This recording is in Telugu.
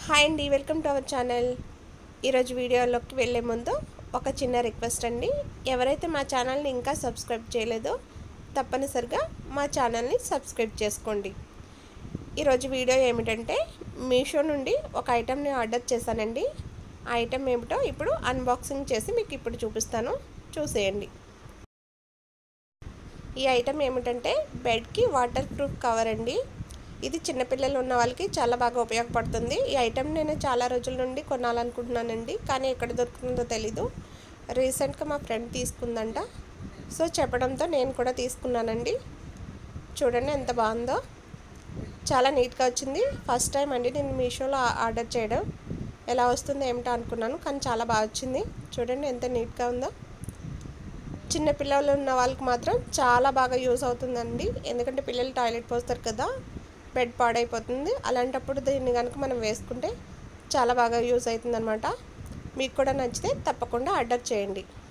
హాయ్ అండి వెల్కమ్ టు అవర్ ఛానల్ ఈరోజు వీడియోలోకి వెళ్ళే ముందు ఒక చిన్న రిక్వెస్ట్ అండి ఎవరైతే మా ఛానల్ని ఇంకా సబ్స్క్రైబ్ చేయలేదో తప్పనిసరిగా మా ఛానల్ని సబ్స్క్రైబ్ చేసుకోండి ఈరోజు వీడియో ఏమిటంటే మీషో నుండి ఒక ఐటెంని ఆర్డర్ చేశానండి ఆ ఐటెం ఏమిటో ఇప్పుడు అన్బాక్సింగ్ చేసి మీకు ఇప్పుడు చూపిస్తాను చూసేయండి ఈ ఐటెం ఏమిటంటే బెడ్కి వాటర్ ప్రూఫ్ కవర్ అండి ఇది చిన్నపిల్లలు ఉన్న వాళ్ళకి చాలా బాగా ఉపయోగపడుతుంది ఈ ఐటెం నేను చాలా రోజుల నుండి కొనాలనుకుంటున్నానండి కానీ ఎక్కడ దొరుకుతుందో తెలీదు రీసెంట్గా మా ఫ్రెండ్ తీసుకుందంట సో చెప్పడంతో నేను కూడా తీసుకున్నానండి చూడండి ఎంత బాగుందో చాలా నీట్గా వచ్చింది ఫస్ట్ టైం అండి నేను మీషోలో ఆర్డర్ చేయడం ఎలా వస్తుందో ఏమిటో అనుకున్నాను కానీ చాలా బాగా వచ్చింది చూడండి ఎంత నీట్గా ఉందో చిన్న పిల్లలు ఉన్న వాళ్ళకి మాత్రం చాలా బాగా యూస్ అవుతుందండి ఎందుకంటే పిల్లలు టాయిలెట్ పోస్తారు కదా బెడ్ పాడైపోతుంది అలాంటప్పుడు దీన్ని కనుక మనం వేసుకుంటే చాలా బాగా యూస్ అవుతుందన్నమాట మీకు కూడా నచ్చితే తప్పకుండా ఆర్డర్ చేయండి